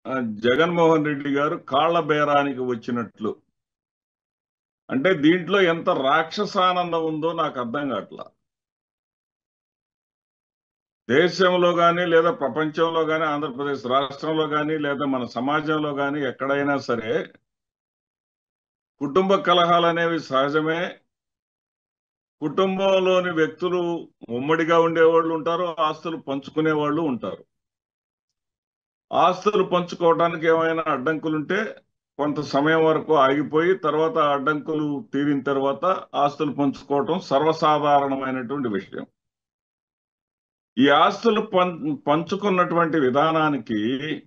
ఆ, జగన్మోహన్ రెడ్డి గారు కాళ్ల బేరానికి వచ్చినట్లు అంటే దీంట్లో ఎంత రాక్షసానందం ఉందో నాకు అర్థం కావట్లా దేశంలో కానీ లేదా ప్రపంచంలో కానీ ఆంధ్రప్రదేశ్ రాష్ట్రంలో కానీ లేదా మన సమాజంలో కానీ ఎక్కడైనా సరే కుటుంబ కలహాలు అనేవి సహజమే కుటుంబంలోని వ్యక్తులు ఉమ్మడిగా ఉండేవాళ్ళు ఉంటారు ఆస్తులు పంచుకునే వాళ్ళు ఉంటారు ఆస్తులు పంచుకోవడానికి ఏమైనా అడ్డంకులుంటే కొంత సమయం వరకు ఆగిపోయి తర్వాత ఆ అడ్డంకులు తీరిన తర్వాత ఆస్తులు పంచుకోవటం సర్వసాధారణమైనటువంటి విషయం ఈ ఆస్తులు పం పంచుకున్నటువంటి విధానానికి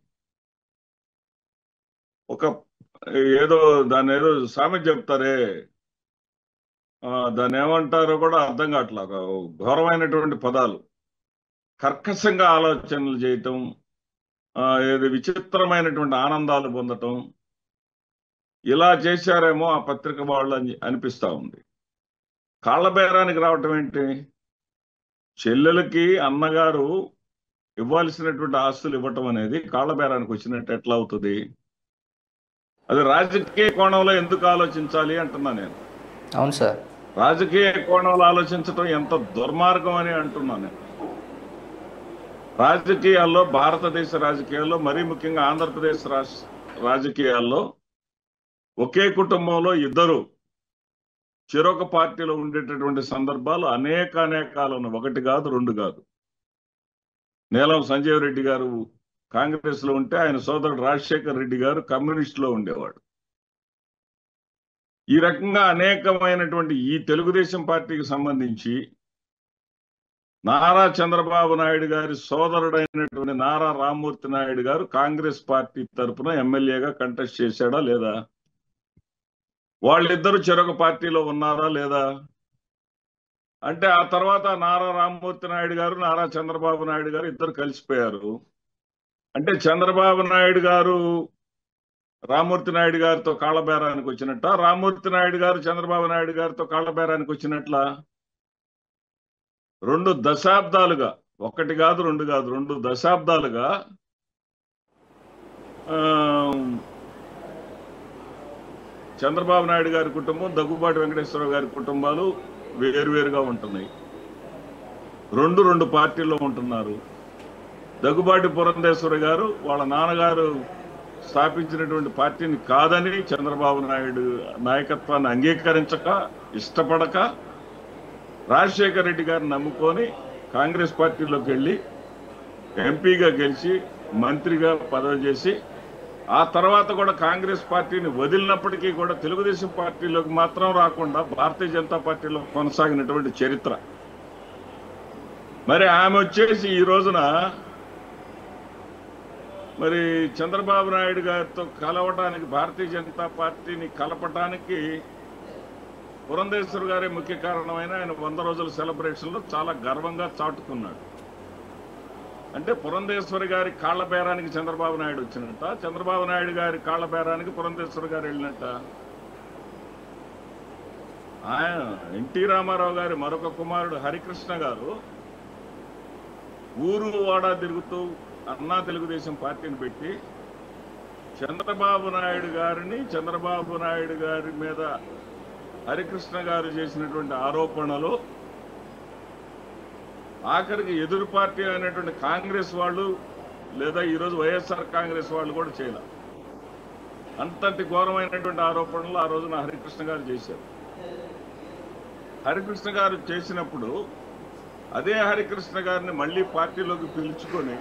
ఒక ఏదో దాన్ని ఏదో సామెత చెప్తారే ఆ, దాన్ని ఏమంటారో కూడా అర్థం కావట్లా ఒక ఘోరమైనటువంటి పదాలు కర్కశంగా ఆలోచనలు చేయటం ఆ, ఏది విచిత్రమైనటువంటి ఆనందాలు పొందటం ఇలా చేశారేమో ఆ పత్రిక వాళ్ళు అని అనిపిస్తా ఉంది కాళ్ళ బేరానికి రావటం ఏంటి చెల్లెలకి అన్నగారు ఇవ్వాల్సినటువంటి ఆస్తులు ఇవ్వటం అనేది కాళ్ళ బేరానికి వచ్చినట్టు ఎట్లా అవుతుంది అది రాజకీయ కోణంలో ఎందుకు ఆలోచించాలి అంటున్నా నేను అవును సార్ రాజకీయ కోణంలో ఆలోచించడం ఎంత దుర్మార్గం అని అంటున్నాను నేను రాజకీయాల్లో భారతదేశ రాజకీయాల్లో మరీ ముఖ్యంగా ఆంధ్రప్రదేశ్ రాష్ట్ర రాజకీయాల్లో ఒకే కుటుంబంలో ఇద్దరు చెరొక పార్టీలో ఉండేటటువంటి సందర్భాలు అనేక అనేకాలు ఉన్నాయి ఒకటి కాదు రెండు కాదు నీలం సంజీవ్ రెడ్డి గారు కాంగ్రెస్ లో ఉంటే ఆయన సోదరుడు రాజశేఖర్ రెడ్డి గారు కమ్యూనిస్ట్ లో ఉండేవాడు ఈ రకంగా అనేకమైనటువంటి ఈ తెలుగుదేశం పార్టీకి సంబంధించి నారా చంద్రబాబు నాయుడు గారి సోదరుడైనటువంటి నారా రామ్మూర్తి నాయుడు గారు కాంగ్రెస్ పార్టీ తరఫున ఎమ్మెల్యేగా కంటెస్ట్ చేశాడా లేదా వాళ్ళిద్దరు చెరొక పార్టీలో ఉన్నారా లేదా అంటే ఆ తర్వాత నారా రామ్మూర్తి నాయుడు గారు నారా చంద్రబాబు నాయుడు గారు ఇద్దరు కలిసిపోయారు అంటే చంద్రబాబు నాయుడు గారు రామ్మూర్తి నాయుడు గారితో కాళ్ళబేరానికి వచ్చినట్ట రామ్మూర్తి నాయుడు గారు చంద్రబాబు నాయుడు గారితో కాళ్ళబేరానికి వచ్చినట్ల రెండు దశాబ్దాలుగా ఒకటి కాదు రెండు కాదు రెండు దశాబ్దాలుగా ఆ, చంద్రబాబు నాయుడు గారి కుటుంబం దగ్గుబాటి వెంకటేశ్వరరావు గారి కుటుంబాలు వేరువేరుగా ఉంటున్నాయి రెండు రెండు పార్టీల్లో ఉంటున్నారు దగ్గుబాటి పురంధేశ్వరి గారు వాళ్ళ నాన్నగారు స్థాపించినటువంటి పార్టీని కాదని చంద్రబాబు నాయుడు నాయకత్వాన్ని అంగీకరించక ఇష్టపడక రాజశేఖర రెడ్డి గారిని నమ్ముకొని కాంగ్రెస్ పార్టీలోకి వెళ్ళి ఎంపీగా గెలిచి మంత్రిగా పదవి చేసి ఆ తర్వాత కూడా కాంగ్రెస్ పార్టీని వదిలినప్పటికీ కూడా తెలుగుదేశం పార్టీలోకి మాత్రం రాకుండా భారతీయ జనతా పార్టీలో కొనసాగినటువంటి చరిత్ర మరి ఆమె వచ్చేసి ఈ రోజున మరి చంద్రబాబు నాయుడు గారితో కలవటానికి భారతీయ జనతా పార్టీని కలపటానికి పురంధేశ్వర్ గారే ముఖ్య కారణమైన ఆయన వంద రోజుల సెలబ్రేషన్ లో చాలా గర్వంగా చాటుకున్నాడు అంటే పురంధేశ్వరి గారి కాళ్ల బేరానికి చంద్రబాబు నాయుడు వచ్చినట్ట చంద్రబాబు నాయుడు గారి కాళ్ల బేరానికి పురంధేశ్వరి గారు వెళ్ళినట్ట ఆయన ఎన్టీ రామారావు గారి మరొక కుమారుడు హరికృష్ణ గారు ఊరు వాడా తిరుగుతూ అన్నా తెలుగుదేశం పార్టీని పెట్టి చంద్రబాబు నాయుడు గారిని చంద్రబాబు నాయుడు గారి మీద హరికృష్ణ గారు చేసినటువంటి ఆరోపణలు ఆఖరికి ఎదురు పార్టీ అయినటువంటి కాంగ్రెస్ వాళ్ళు లేదా ఈరోజు వైఎస్ఆర్ కాంగ్రెస్ వాళ్ళు కూడా చేయలే అంతటి ఘోరమైనటువంటి ఆరోపణలు ఆ రోజున హరికృష్ణ గారు చేశారు హరికృష్ణ గారు చేసినప్పుడు అదే హరికృష్ణ గారిని మళ్ళీ పార్టీలోకి పిలుచుకొని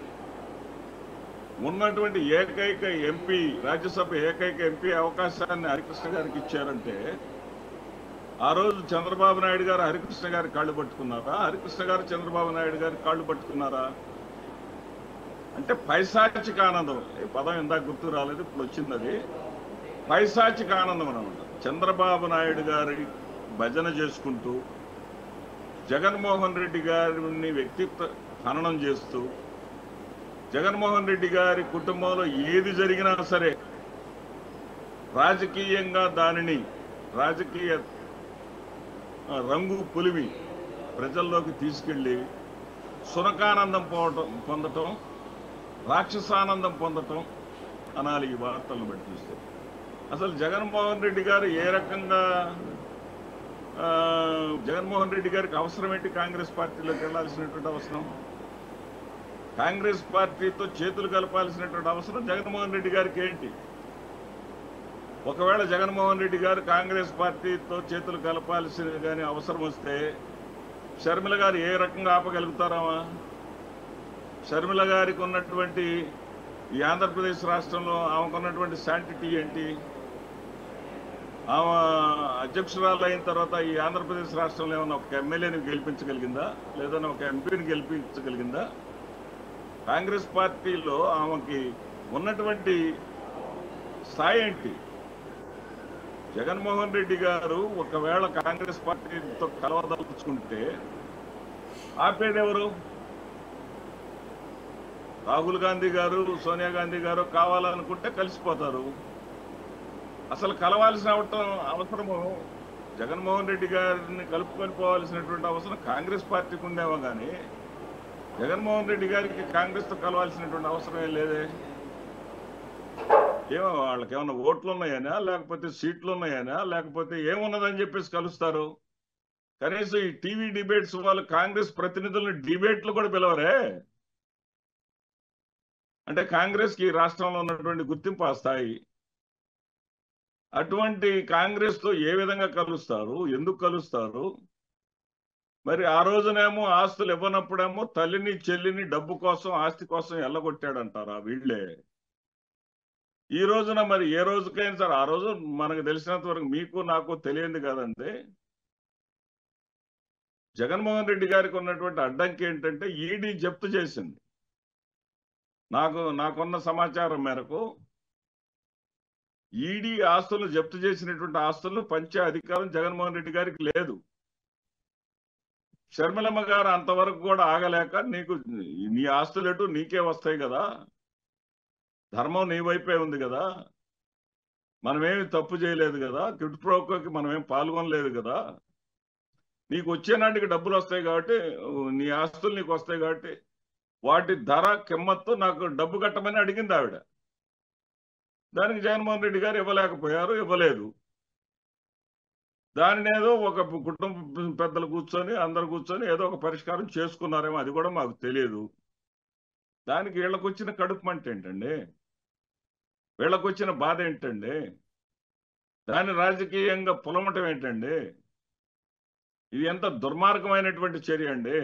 ఉన్నటువంటి ఏకైక ఎంపీ రాజ్యసభ ఏకైక ఎంపీ అవకాశాన్ని హరికృష్ణ గారికి ఇచ్చారంటే ఆ రోజు చంద్రబాబు నాయుడు గారు హరికృష్ణ గారి కాళ్ళు పట్టుకున్నారా హరికృష్ణ గారు చంద్రబాబు నాయుడు గారి కాళ్ళు పట్టుకున్నారా అంటే పైశాచిక ఆనందం ఈ పదం ఇందాక గుర్తు రాలేదు ఇప్పుడు వచ్చింది అది పైశాచిక ఆనందం అనమాట చంద్రబాబు నాయుడు గారి భజన చేసుకుంటూ జగన్మోహన్ రెడ్డి గారిని వ్యక్తిత్వ హననం చేస్తూ జగన్మోహన్ రెడ్డి గారి కుటుంబంలో ఏది జరిగినా సరే రాజకీయంగా దానిని రాజకీయ ఆ, రంగు పులివి ప్రజల్లోకి తీసుకెళ్ళి సునకానందం పోవటం పొందటం రాక్షసానందం పొందటం అనాలి ఈ వార్తలను బట్టి చూస్తే అసలు జగన్మోహన్ రెడ్డి గారు ఏ రకంగా ఆ, జగన్మోహన్ రెడ్డి గారికి అవసరం ఏంటి కాంగ్రెస్ పార్టీలోకి వెళ్లాల్సినటువంటి అవసరం కాంగ్రెస్ పార్టీతో చేతులు కలపాల్సినటువంటి అవసరం జగన్మోహన్ రెడ్డి గారికి ఏంటి ఒకవేళ జగన్మోహన్ రెడ్డి గారు కాంగ్రెస్ పార్టీతో చేతులు కలపాల్సిన కానీ అవసరం వస్తే షర్మిల గారు ఏ రకంగా ఆపగలుగుతారామా షర్మిల గారికి ఉన్నటువంటి ఈ ఆంధ్రప్రదేశ్ రాష్ట్రంలో ఆమెకు ఉన్నటువంటి శాంటిటీ ఏంటి ఆమె అధ్యక్షురాలు అయిన తర్వాత ఈ ఆంధ్రప్రదేశ్ రాష్ట్రంలో ఏమైనా ఒక ఎమ్మెల్యేని గెలిపించగలిగిందా లేదా ఒక ఎంపీని గెలిపించగలిగిందా కాంగ్రెస్ పార్టీలో ఆమెకి ఉన్నటువంటి స్థాయి ఏంటి జగన్మోహన్ రెడ్డి గారు ఒకవేళ కాంగ్రెస్ పార్టీతో కలవదలుచుకుంటే ఆపేదెవరు రాహుల్ గాంధీ గారు సోనియా గాంధీ గారు కావాలనుకుంటే కలిసిపోతారు అసలు కలవాల్సిన అవటం అవసరము జగన్మోహన్ రెడ్డి గారిని కలుపుకొని పోవాల్సినటువంటి అవసరం కాంగ్రెస్ పార్టీకి ఉండేవో కానీ జగన్మోహన్ రెడ్డి గారికి కాంగ్రెస్తో కలవాల్సినటువంటి అవసరం ఏం లేదే ఏమో వాళ్ళకి ఏమన్నా ఓట్లు ఉన్నాయనా లేకపోతే సీట్లు ఉన్నాయనా లేకపోతే ఏమున్నదని చెప్పేసి కలుస్తారు కనీసం ఈ టీవీ డిబేట్స్ వాళ్ళు కాంగ్రెస్ ప్రతినిధులను డిబేట్లు కూడా పిలవరే అంటే కాంగ్రెస్ కి రాష్ట్రంలో ఉన్నటువంటి గుర్తింపు ఆ స్థాయి అటువంటి కాంగ్రెస్ తో ఏ విధంగా కలుస్తారు ఎందుకు కలుస్తారు మరి ఆ రోజునేమో ఆస్తులు ఇవ్వనప్పుడేమో తల్లిని చెల్లిని డబ్బు కోసం ఆస్తి కోసం ఎల్లగొట్టాడంటారా వీళ్ళే ఈ రోజున మరి ఏ రోజుకైనా సరే ఆ రోజు మనకు తెలిసినంత వరకు మీకు నాకు తెలియంది కదండి జగన్మోహన్ రెడ్డి గారికి ఉన్నటువంటి అడ్డంకి ఏంటంటే ఈడీ జప్తు చేసింది నాకు నాకున్న సమాచారం మేరకు ఈడీ ఆస్తులు జప్తు చేసినటువంటి ఆస్తులను పంచే అధికారం జగన్మోహన్ రెడ్డి గారికి లేదు షర్మిలమ్మ గారు అంతవరకు కూడా ఆగలేక నీకు నీ ఆస్తులు ఎటు నీకే వస్తాయి కదా ధర్మం నీ వైపే ఉంది కదా మనమేమి తప్పు చేయలేదు కదా కిడ్ప్రోకోకి మనమేం పాల్గొనలేదు కదా నీకు వచ్చే నాటికి డబ్బులు వస్తాయి కాబట్టి నీ ఆస్తులు నీకు వస్తాయి కాబట్టి వాటి ధర కిమ్మత్తు నాకు డబ్బు కట్టమని అడిగింది ఆవిడ దానికి జగన్మోహన్ రెడ్డి గారు ఇవ్వలేకపోయారు ఇవ్వలేదు దానిని ఏదో ఒక కుటుంబ పెద్దలు కూర్చొని అందరు కూర్చొని ఏదో ఒక పరిష్కారం చేసుకున్నారేమో అది కూడా మాకు తెలియదు దానికి వీళ్ళకు వచ్చిన కడుపు మంట ఏంటండి వీళ్ళకు వచ్చిన బాధ ఏంటండి దాన్ని రాజకీయంగా పులమటం ఏంటండి ఇది ఎంత దుర్మార్గమైనటువంటి చర్య అండి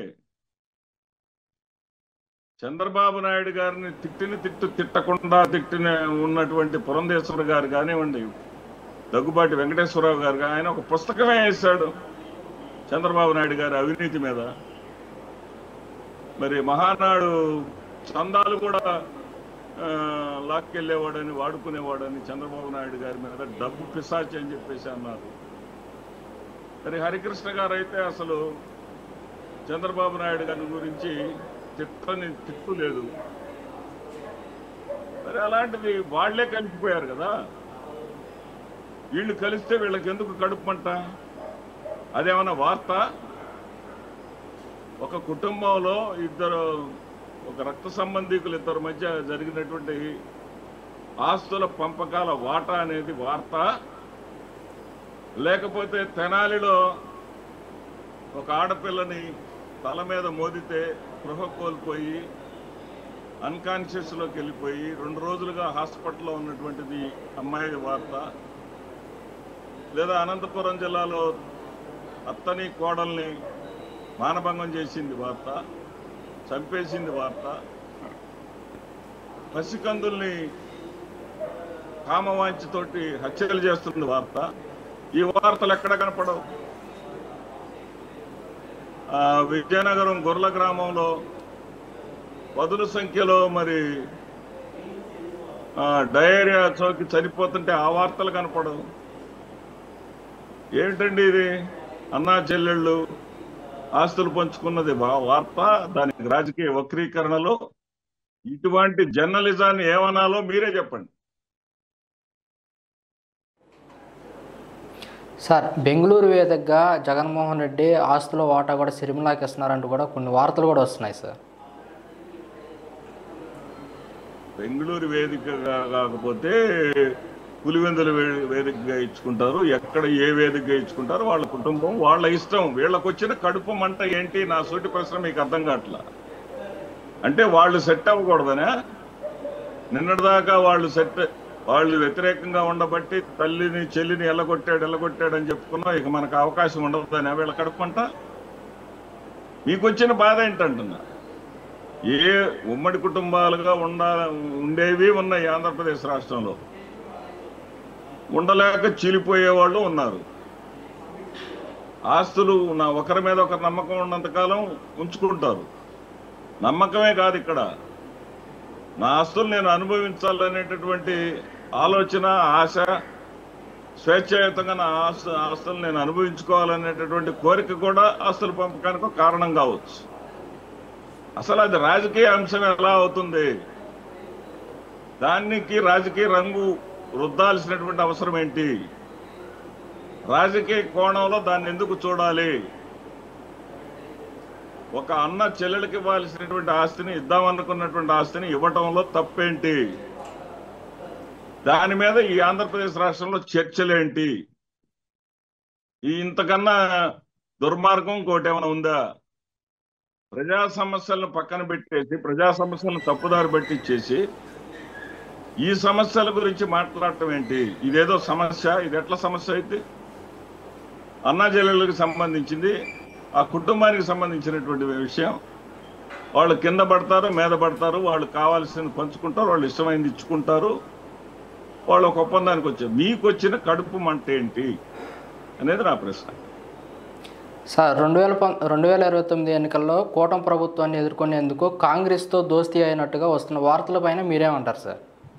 చంద్రబాబు నాయుడు గారిని తిట్టిన తిట్టు తిట్టకుండా తిట్టిన ఉన్నటువంటి పురంధేశ్వర గారు కానివ్వండి దగ్గుబాటి వెంకటేశ్వరరావు గారు కానీ ఆయన ఒక పుస్తకమే వేశాడు చంద్రబాబు నాయుడు గారి అవినీతి మీద మరి మహానాడు చందాలు కూడా ఆ, లాక్కెళ్ళేవాడని వాడుకునేవాడని చంద్రబాబు నాయుడు గారి మీద డబ్బు పిశాచి అని చెప్పేసి అన్నారు మరి హరికృష్ణ గారు అయితే అసలు చంద్రబాబు నాయుడు గారి గురించి తిట్టని తిట్టు లేదు మరి అలాంటిది వాళ్లే కలిసిపోయారు కదా వీళ్ళు కలిస్తే వీళ్ళకి ఎందుకు కడుపుమంట అదేమన్నా వార్త ఒక కుటుంబంలో ఇద్దరు ఒక రక్త సంబంధికులు ఇద్దరి మధ్య జరిగినటువంటి ఆస్తుల పంపకాల వాటా అనేది వార్త లేకపోతే తెనాలిలో ఒక ఆడపిల్లని తల మీద మోదితే గృహ కోల్పోయి అన్కాన్షియస్లోకి వెళ్ళిపోయి రెండు రోజులుగా హాస్పిటల్లో ఉన్నటువంటిది అమ్మాయి వార్త లేదా అనంతపురం జిల్లాలో అత్తని కోడల్ని మానభంగం చేసింది వార్త చంపేసింది వార్త పసికందుల్ని కామవాంఛతోటి హత్యలు చేస్తుంది వార్త ఈ వార్తలు ఎక్కడ కనపడవు ఆ, విజయనగరం గొర్ల గ్రామంలో పదుల సంఖ్యలో మరి ఆ, డయేరియా సోకి చనిపోతుంటే ఆ వార్తలు కనపడవు ఏమిటండి ఇది అన్నా చెల్లెళ్ళు ఆస్తులు పంచుకున్నది వా- వార్త దానికి రాజకీయ వక్రీకరణలో ఇటువంటి జర్నలిజాన్ని ఏమనాలో మీరే చెప్పండి సార్ బెంగళూరు వేదికగా జగన్మోహన్ రెడ్డి ఆస్తుల వాటా కూడా సిరిమిలాకి ఇస్తున్నారంటూ కూడా కొన్ని వార్తలు కూడా వస్తున్నాయి సార్ బెంగళూరు వేదికగా కాకపోతే పులివెందుల వే- వేదికగా ఇచ్చుకుంటారు ఎక్కడ ఏ వేదికగా ఇచ్చుకుంటారో వాళ్ళ కుటుంబం వాళ్ళ ఇష్టం వీళ్ళకి వచ్చిన కడుపు మంట ఏంటి నా సూటి ప్రశ్న మీకు అర్థం కావట్లా అంటే వాళ్ళు సెట్ అవ్వకూడదనా నిన్నటిదాకా వాళ్ళు సెట్ వాళ్ళు వ్యతిరేకంగా ఉండబట్టి తల్లిని చెల్లిని ఎల్లగొట్టాడు ఎల్లగొట్టాడు అని చెప్పుకున్నా ఇక మనకు అవకాశం ఉండదని వీళ్ళ కడుపుంట మీకు వచ్చిన బాధ ఏంటంటున్నా ఏ ఉమ్మడి కుటుంబాలుగా ఉండ ఉండేవి ఉన్నాయి ఆంధ్రప్రదేశ్ రాష్ట్రంలో ఉండలేక చీలిపోయే వాళ్ళు ఉన్నారు ఆస్తులు నా ఒకరి మీద ఒకరి నమ్మకం ఉన్నంతకాలం ఉంచుకుంటారు నమ్మకమే కాదు ఇక్కడ నా ఆస్తులు నేను అనుభవించాలనేటటువంటి ఆలోచన ఆశ స్వేచ్ఛాయుతంగా నా ఆస్తు ఆస్తులు నేను అనుభవించుకోవాలనేటటువంటి కోరిక కూడా ఆస్తుల పంపకానికి ఒక కారణం కావచ్చు అసలు అది రాజకీయ అంశం ఎలా అవుతుంది దానికి రాజకీయ రంగు రుద్దాల్సినటువంటి అవసరం ఏంటి రాజకీయ కోణంలో దాన్ని ఎందుకు చూడాలి ఒక అన్న చెల్లెలకి ఇవ్వాల్సినటువంటి ఆస్తిని ఇద్దామనుకున్నటువంటి ఆస్తిని ఇవ్వటంలో తప్పేంటి దాని మీద ఈ ఆంధ్రప్రదేశ్ రాష్ట్రంలో చర్చలేంటి ఈ ఇంతకన్నా దుర్మార్గం ఇంకోటి ఏమైనా ఉందా ప్రజా సమస్యలను పక్కన పెట్టేసి ప్రజా సమస్యలను తప్పుదారి పట్టించేసి ఈ సమస్యల గురించి మాట్లాడటం ఏంటి ఇదేదో సమస్య ఇది ఎట్లా సమస్య అయితే అన్నా చెల్లెళ్ళకి సంబంధించింది ఆ కుటుంబానికి సంబంధించినటువంటి విషయం వాళ్ళు కింద పడతారు మీద పడతారు వాళ్ళు కావాల్సింది పంచుకుంటారు వాళ్ళు ఇష్టమైంది ఇచ్చుకుంటారు వాళ్ళు ఒక ఒప్పందానికి వచ్చారు మీకు వచ్చిన కడుపు మంట ఏంటి అనేది నా ప్రశ్న సార్ రెండు వేల పం రెండు వేల ఇరవై తొమ్మిది ఎన్నికల్లో కూటమి ప్రభుత్వాన్ని ఎదుర్కొనేందుకు కాంగ్రెస్తో దోస్తీ అయినట్టుగా వస్తున్న వార్తలపైన మీరేమంటారు సార్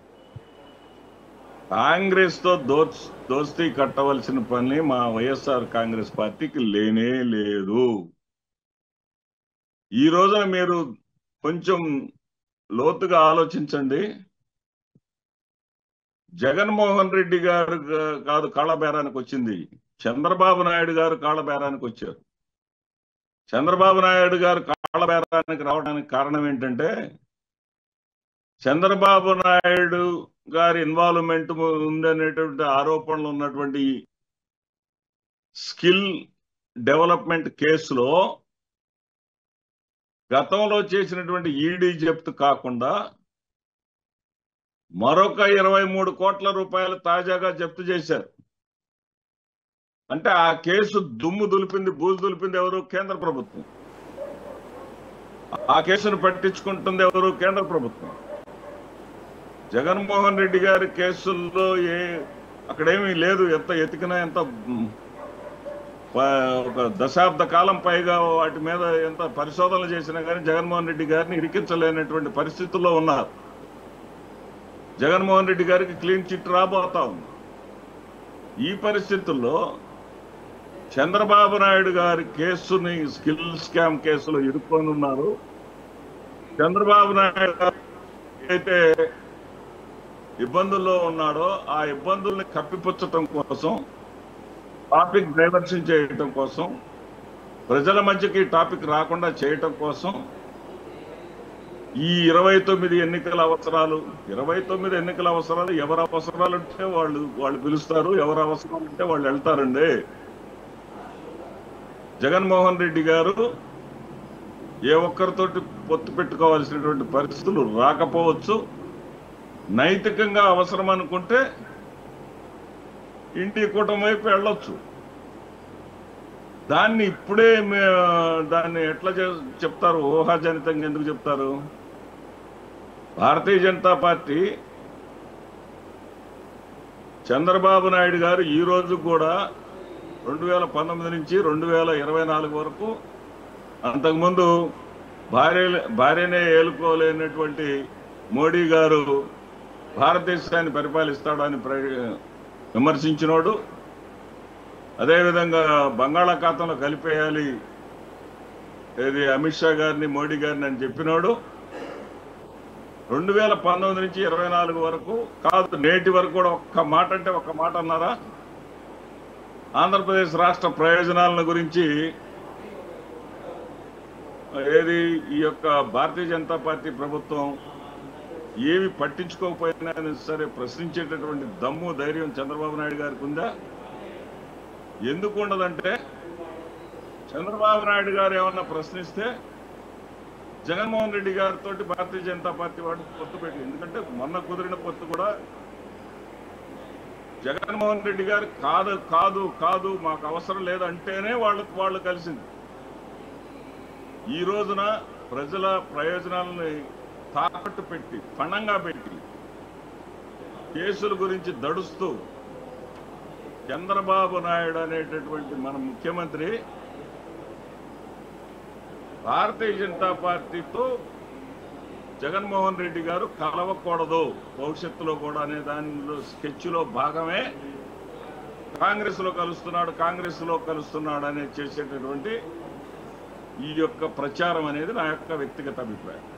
కాంగ్రెస్ తో దోస్ దోస్తీ కట్టవలసిన పని మా వైఎస్ఆర్ కాంగ్రెస్ పార్టీకి లేనే లేదు ఈ రోజున మీరు కొంచెం లోతుగా ఆలోచించండి జగన్మోహన్ రెడ్డి గారు గా- కాదు కాళ్ళబేరానికి వచ్చింది చంద్రబాబు నాయుడు గారు కాళ్ళబేరానికి వచ్చారు చంద్రబాబు నాయుడు గారు కాళ్ళబేరానికి రావడానికి కారణం ఏంటంటే చంద్రబాబు నాయుడు గారి ఇన్వాల్వ్మెంట్ ఉందనేటువంటి ఆరోపణలు ఉన్నటువంటి స్కిల్ డెవలప్మెంట్ కేసులో గతంలో చేసినటువంటి ఈడీ జప్తు కాకుండా మరొక ఇరవై మూడు కోట్ల రూపాయలు తాజాగా జప్తు చేశారు అంటే ఆ కేసు దుమ్ము దులిపింది బూజు దులిపింది ఎవరు కేంద్ర ప్రభుత్వం ఆ కేసును పట్టించుకుంటుంది ఎవరు కేంద్ర ప్రభుత్వం జగన్మోహన్ రెడ్డి గారి కేసుల్లో ఏ అక్కడేమీ లేదు ఎంత ఎతికినా ఎంత మ్, ప- ఒక దశాబ్ద కాలం పైగా వాటి మీద ఎంత పరిశోధనలు చేసినా కానీ జగన్మోహన్ రెడ్డి గారిని ఇరికించలేనటువంటి పరిస్థితుల్లో ఉన్నారు జగన్మోహన్ రెడ్డి గారికి క్లీన్ చిట్ రాబోతా ఉంది ఈ పరిస్థితుల్లో చంద్రబాబు నాయుడు గారి కేసుని స్కిల్ స్కామ్ కేసులో ఇరుక్కొని ఉన్నారు చంద్రబాబు నాయుడు గారు అయితే ఇబ్బందుల్లో ఉన్నాడో ఆ ఇబ్బందుల్ని కప్పిపుచ్చటం కోసం టాపిక్ డైవర్షన్ చేయటం కోసం ప్రజల మధ్యకి టాపిక్ రాకుండా చేయటం కోసం ఈ ఇరవై తొమ్మిది ఎన్నికల అవసరాలు ఇరవై తొమ్మిది ఎన్నికల అవసరాలు ఎవరు అవసరాలు ఉంటే వాళ్ళు వాళ్ళు పిలుస్తారు ఎవరు అవసరాలు ఉంటే వాళ్ళు వెళ్తారండి జగన్మోహన్ రెడ్డి గారు ఏ ఒక్కరితోటి పొత్తు పెట్టుకోవాల్సినటువంటి పరిస్థితులు రాకపోవచ్చు నైతికంగా అవసరం అనుకుంటే ఇంటి కూటమి వైపు వెళ్ళొచ్చు దాన్ని ఇప్పుడే మే- దాన్ని ఎట్లా చే- చెప్తారు ఊహాజనితంగా ఎందుకు చెప్తారు భారతీయ జనతా పార్టీ చంద్రబాబు నాయుడు గారు ఈ రోజు కూడా రెండు వేల పంతొమ్మిది నుంచి రెండు వేల ఇరవై నాలుగు వరకు అంతకుముందు భార్య భార్యనే ఏలుకోలేనటువంటి మోడీ గారు భారతదేశాన్ని పరిపాలిస్తాడని ప్ర- విమర్శించినోడు అదేవిధంగా బంగాళాఖాతంలో కలిపేయాలి ఏది అమిత్ షా గారిని మోడీ గారిని అని చెప్పినోడు రెండు వేల పంతొమ్మిది నుంచి ఇరవై నాలుగు వరకు కాదు నేటి వరకు కూడా ఒక్క మాట అంటే ఒక్క మాట అన్నారా ఆంధ్రప్రదేశ్ రాష్ట్ర ప్రయోజనాలను గురించి ఏది ఈ యొక్క భారతీయ జనతా పార్టీ ప్రభుత్వం ఏవి పట్టించుకోకపోయినా సరే ప్రశ్నించేటటువంటి దమ్ము ధైర్యం చంద్రబాబు నాయుడు గారికి ఉందా ఎందుకు ఉండదంటే చంద్రబాబు నాయుడు గారు ఏమన్నా ప్రశ్నిస్తే జగన్మోహన్ రెడ్డి గారితో భారతీయ జనతా పార్టీ వాడు పొత్తు పెట్టి ఎందుకంటే మొన్న కుదిరిన పొత్తు కూడా జగన్మోహన్ రెడ్డి గారు కాదు కాదు కాదు మాకు అవసరం లేదంటేనే వాళ్ళు వాళ్ళు కలిసింది ఈ రోజున ప్రజల ప్రయోజనాలని తాకట్టు పెట్టి పణంగా పెట్టి కేసుల గురించి దడుస్తూ చంద్రబాబు నాయుడు అనేటటువంటి మన ముఖ్యమంత్రి భారతీయ జనతా పార్టీతో జగన్మోహన్ రెడ్డి గారు కలవకూడదు భవిష్యత్తులో కూడా అనే దానిలో స్కెచ్లో భాగమే కాంగ్రెస్ లో కలుస్తున్నాడు కాంగ్రెస్ లో కలుస్తున్నాడు అనేది చేసేటటువంటి ఈ యొక్క ప్రచారం అనేది నా యొక్క వ్యక్తిగత అభిప్రాయం